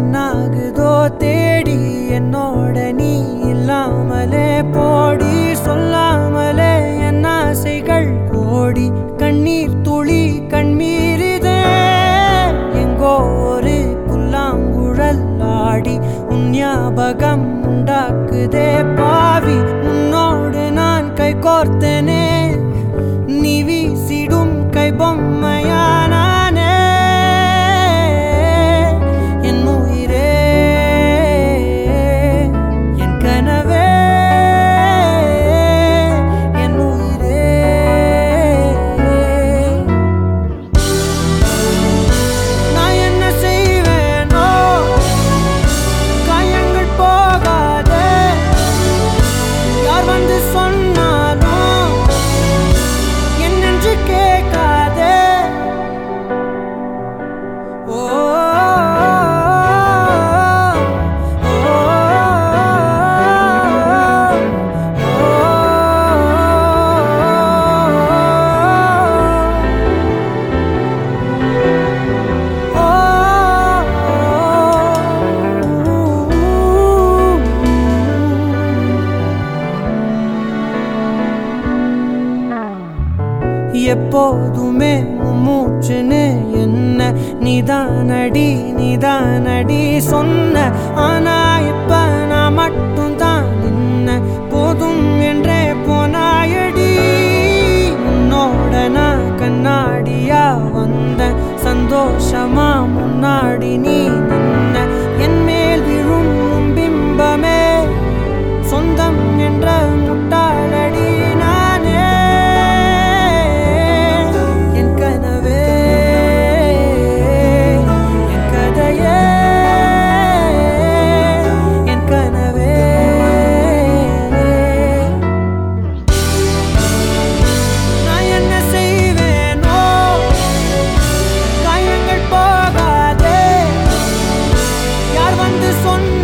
என்னாகுதோ தேடி என்னோட நீ இல்லாமலே போடி சொல்லாமலே என் ஆசைகள் கோடி கண்ணீர் துளி கண்ணீரிதே எங்கோ ஒரு புல்லாங்குழல் ஆடி உன் ஞாபகம் உண்டாக்குதே பாவி உன்னோடு நான் கை கோர்த்தனே நீ வீசிடும் கை பொம்மையானானே என் உயிரே என் கனவே என் உயிரே நான் என்ன செய்வேனோ காயங்கள் போகாதே யார் வந்து சொன்னாலும் என்னென்று கேட்காதே ஓ எப்போதுமே உன் மூச்சுன்னு என்ன நீதானடி நீதானடி சொன்ன ஆனா இப்ப நான் மட்டும் தான் நின்ன போதும் என்றே போனாயடி உன்னோட நான் கண்ணாடியா வந்த சந்தோஷமா முன்னாடி நீ நின்ன என் மேல் விழும் உன் பிம்பமே சொந்தம் என்ற முட்டாளடி நானே என் கனவே என் கதையே என் கனவே நான் என்ன செய்வேனோ காயங்கள் போகாதே யார் வந்து சொன்ன